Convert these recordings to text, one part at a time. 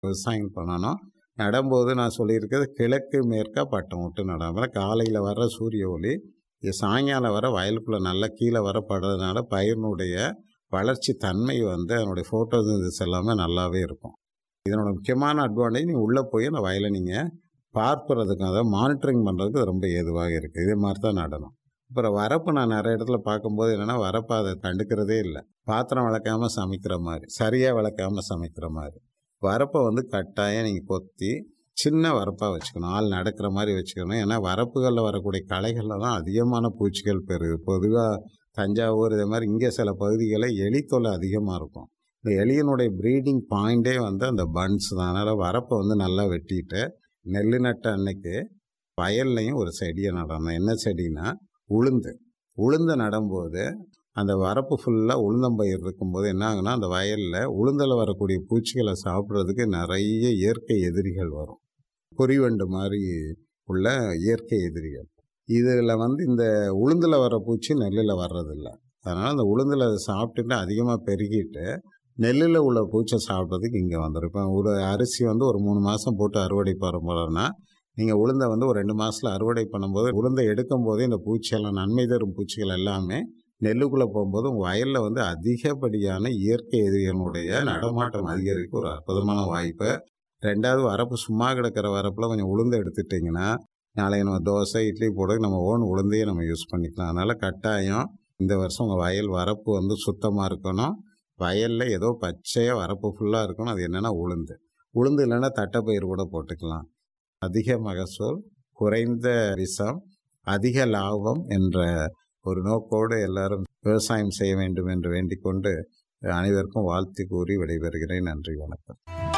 விவசாயம் பண்ணணும் நடும்போது நான் சொல்லியிருக்கிறது கிழக்கு மேற்கா பட்டம் விட்டு நடாமல் காலையில் வர சூரிய ஒளி இது சாயங்காலம் வர வயலுக்குள்ளே நல்லா கீழே வர படுறதுனால பயிரினுடைய வளர்ச்சி தன்மை வந்து அதனுடைய ஃபோட்டோஸ் எல்லாமே நல்லாவே இருக்கும் இதனோட முக்கியமான அட்வான்டேஜ் நீங்கள் உள்ளே போய் அந்த வயலை நீங்கள் பார்ப்பறதுக்கு அதாவது மானிட்டரிங் பண்ணுறதுக்கு ரொம்ப ஏதுவாக இருக்குது இதே மாதிரி தான் நடணும் அப்புறம் வரப்பு நான் நிறைய இடத்துல பார்க்கும்போது என்னென்னா வரப்பை அதை கண்டுக்கிறதே இல்லை பாத்திரம் விளக்காமல் சமைக்கிற மாதிரி சரியாக விளக்காமல் சமைக்கிற மாதிரி வரப்பை வந்து கட்டாயம் நீங்கள் கொத்தி சின்ன வரப்பாக வச்சுக்கணும் ஆள் நடக்கிற மாதிரி வச்சுக்கணும் ஏன்னா வரப்புகளில் வரக்கூடிய களைகளில் தான் அதிகமான பூச்சிகள் பெறுது பொதுவாக தஞ்சாவூர் இதே மாதிரி இங்கே சில பகுதிகளில் எலி தொல்லை அதிகமாக இருக்கும் இந்த எலியினுடைய ப்ரீடிங் பாயிண்டே வந்து அந்த பன்ஸ் தான் அதனால் வரப்பை வந்து நல்லா வெட்டிட்டு நெல் நட்ட அன்னைக்கு வயல்லையும் ஒரு செடியை நடணும் என்ன செடினா உளுந்து உளுந்து நடும்போது அந்த வரப்பு ஃபுல்லாக உளுந்தம்பயிர் இருக்கும்போது என்ன ஆகுனா அந்த வயலில் உளுந்தில் வரக்கூடிய பூச்சிகளை சாப்பிட்றதுக்கு நிறைய இயற்கை எதிரிகள் வரும் பொறிவண்டு மாதிரி உள்ள இயற்கை எதிரிகள் இதில் வந்து இந்த உளுந்தில் வர பூச்சி நெல்லில் வர்றதில்ல அதனால் அந்த உளுந்தில் அதை சாப்பிட்டுட்டு அதிகமாக பெருகிட்டு நெல்லில் உள்ள பூச்சை சாப்பிட்றதுக்கு இங்கே வந்துடும் இப்போ ஒரு அரிசி வந்து ஒரு மூணு மாதம் போட்டு அறுவடை பண்ண போகிறோன்னா நீங்கள் உளுந்தை வந்து ஒரு ரெண்டு மாதத்தில் அறுவடை பண்ணும்போது உளுந்தை எடுக்கும் போதே இந்த பூச்சியெல்லாம் நன்மை தரும் பூச்சிகள் எல்லாமே நெல்லுக்குள்ளே போகும்போது உங்கள் வயலில் வந்து அதிகப்படியான இயற்கை எதிரிகளுடைய நடமாட்டம் அதிகரிக்க ஒரு அற்புதமான வாய்ப்பு ரெண்டாவது வரப்பு சும்மா கிடக்கிற வரப்பில் கொஞ்சம் உளுந்து எடுத்துட்டிங்கன்னா நாளைக்கு நம்ம தோசை இட்லி போட நம்ம ஓன் உளுந்தையே நம்ம யூஸ் பண்ணிக்கலாம் அதனால் கட்டாயம் இந்த வருஷம் உங்கள் வயல் வரப்பு வந்து சுத்தமாக இருக்கணும் வயலில் ஏதோ பச்சையாக வரப்பு ஃபுல்லாக இருக்கணும் அது என்னென்னா உளுந்து உளுந்து இல்லைன்னா தட்டைப்பயிர் கூட போட்டுக்கலாம் அதிக மகசூல் குறைந்த விஷம் அதிக லாபம் என்ற ஒரு நோக்கோடு எல்லாரும் விவசாயம் செய்ய வேண்டும் என்று வேண்டிக் கொண்டு அனைவருக்கும் வாழ்த்து கூறி விடைபெறுகிறேன் நன்றி வணக்கம்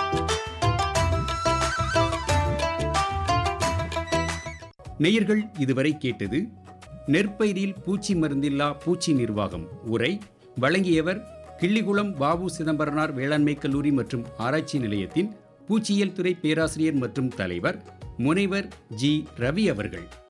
நேயர்கள் இதுவரை கேட்டது நெற்பயிரில் பூச்சி மருந்தில்லா பூச்சி நிர்வாகம் உரை வழங்கியவர் கிள்ளிகுளம் பாபு சிதம்பரனார் வேளாண்மை கல்லூரி மற்றும் ஆராய்ச்சி நிலையத்தின் பூச்சியியல் துறை பேராசிரியர் மற்றும் தலைவர் முனைவர் ஜி ரவி அவர்கள்